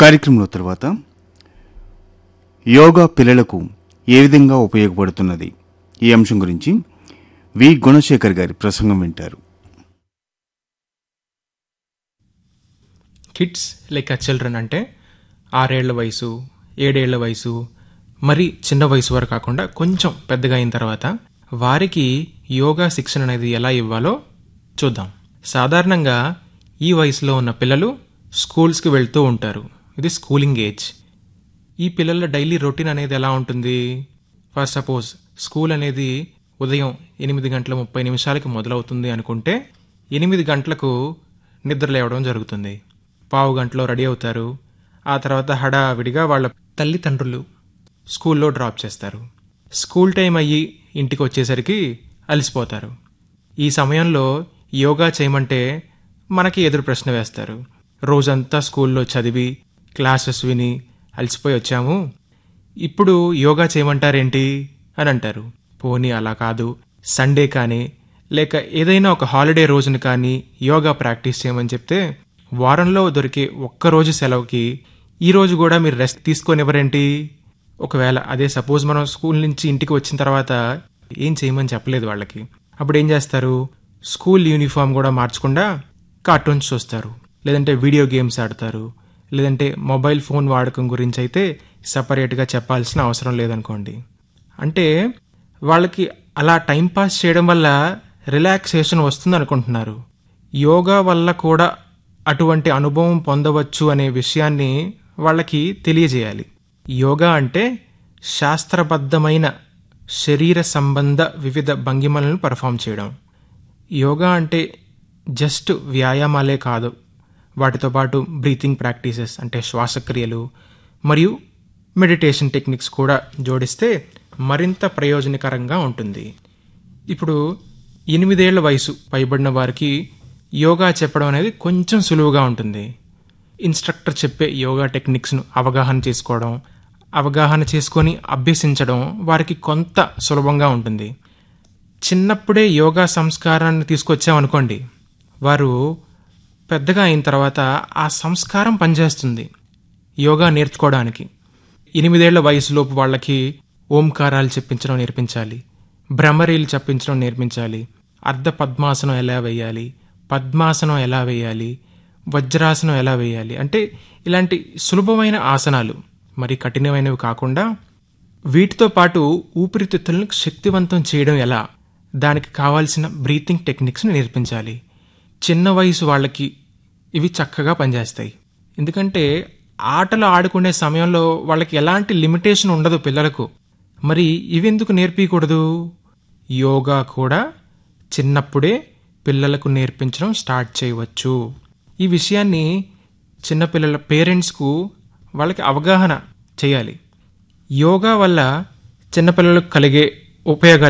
కార్యక్రమంలో తర్వాత యోగా పిల్లలకు ఏ విధంగా ఉపయోగపడుతున్నది ఈ అంశం గురించి వి గుణశేఖర్ గారి ప్రసంగం వింటారు కిడ్స్ లైక్ చిల్డ్రన్ అంటే ఆరేళ్ల వయసు ఏడేళ్ల వయసు మరి చిన్న వయసు వరకు కాకుండా కొంచెం పెద్దగా అయిన తర్వాత వారికి యోగా శిక్షణ అనేది ఎలా ఇవ్వాలో చూద్దాం సాధారణంగా ఈ వయసులో ఉన్న పిల్లలు స్కూల్స్కి వెళ్తూ ఉంటారు ఇది స్కూలింగ్ ఏజ్ ఈ పిల్లల డైలీ రొటీన్ అనేది ఎలా ఉంటుంది ఫర్ సపోజ్ స్కూల్ అనేది ఉదయం ఎనిమిది గంటల ముప్పై నిమిషాలకి మొదలవుతుంది అనుకుంటే ఎనిమిది గంటలకు నిద్ర లేవడం జరుగుతుంది పావు గంటలో రెడీ అవుతారు ఆ తర్వాత హడావిడిగా వాళ్ళ తల్లిదండ్రులు స్కూల్లో డ్రాప్ చేస్తారు స్కూల్ టైం అయ్యి ఇంటికి వచ్చేసరికి అలసిపోతారు ఈ సమయంలో యోగా చేయమంటే మనకి ఎదురు ప్రశ్న వేస్తారు రోజంతా స్కూల్లో చదివి క్లాసెస్ విని అలసిపోయి వచ్చాము ఇప్పుడు యోగా చేయమంటారేంటి అని అంటారు పోనీ అలా కాదు సండే కానీ లేక ఏదైనా ఒక హాలిడే రోజున కానీ యోగా ప్రాక్టీస్ చేయమని చెప్తే వారంలో దొరికే ఒక్కరోజు సెలవుకి ఈ రోజు కూడా మీరు రెస్ట్ తీసుకొనివ్వరేంటి ఒకవేళ అదే సపోజ్ మనం స్కూల్ నుంచి ఇంటికి వచ్చిన తర్వాత ఏం చేయమని చెప్పలేదు వాళ్ళకి అప్పుడు ఏం చేస్తారు స్కూల్ యూనిఫామ్ కూడా మార్చకుండా కార్టూన్స్ చూస్తారు లేదంటే వీడియో గేమ్స్ ఆడతారు లేదంటే మొబైల్ ఫోన్ వాడకం గురించి అయితే సపరేట్గా చెప్పాల్సిన అవసరం లేదనుకోండి అంటే వాళ్ళకి అలా టైం పాస్ చేయడం వల్ల రిలాక్సేషన్ వస్తుంది అనుకుంటున్నారు యోగా వల్ల కూడా అటువంటి అనుభవం పొందవచ్చు అనే విషయాన్ని వాళ్ళకి తెలియజేయాలి యోగా అంటే శాస్త్రబద్ధమైన శరీర సంబంధ వివిధ భంగిమలను పర్ఫామ్ చేయడం యోగా అంటే జస్ట్ వ్యాయామాలే కాదు వాటితో పాటు బ్రీతింగ్ ప్రాక్టీసెస్ అంటే శ్వాసక్రియలు మరియు మెడిటేషన్ టెక్నిక్స్ కూడా జోడిస్తే మరింత ప్రయోజనకరంగా ఉంటుంది ఇప్పుడు ఎనిమిదేళ్ల వయసు పైబడిన వారికి యోగా చెప్పడం అనేది కొంచెం సులువుగా ఉంటుంది ఇన్స్ట్రక్టర్ చెప్పే యోగా టెక్నిక్స్ను అవగాహన చేసుకోవడం అవగాహన చేసుకొని అభ్యసించడం వారికి కొంత సులభంగా ఉంటుంది చిన్నప్పుడే యోగా సంస్కారాన్ని తీసుకొచ్చామనుకోండి వారు పెద్దగా అయిన తర్వాత ఆ సంస్కారం పనిచేస్తుంది యోగా నేర్చుకోవడానికి ఎనిమిదేళ్ల వయసులోపు వాళ్ళకి ఓంకారాలు చెప్పించడం నేర్పించాలి భ్రమరీలు చెప్పించడం నేర్పించాలి అర్ధ పద్మాసనం ఎలా వేయాలి పద్మాసనం ఎలా వేయాలి వజ్రాసనం ఎలా వేయాలి అంటే ఇలాంటి సులభమైన ఆసనాలు మరి కఠినమైనవి కాకుండా వీటితో పాటు ఊపిరితిత్తులను శక్తివంతం చేయడం ఎలా దానికి కావాల్సిన బ్రీతింగ్ టెక్నిక్స్ని నేర్పించాలి చిన్న వయసు వాళ్ళకి ఇవి చక్కగా పనిచేస్తాయి ఎందుకంటే ఆటలు ఆడుకునే సమయంలో వాళ్ళకి ఎలాంటి లిమిటేషన్ ఉండదు పిల్లలకు మరి ఇవెందుకు నేర్పించకూడదు యోగా కూడా చిన్నప్పుడే పిల్లలకు నేర్పించడం స్టార్ట్ చేయవచ్చు ఈ విషయాన్ని చిన్నపిల్లల పేరెంట్స్కు వాళ్ళకి అవగాహన చేయాలి యోగా వల్ల చిన్నపిల్లలకు కలిగే ఉపయోగాలు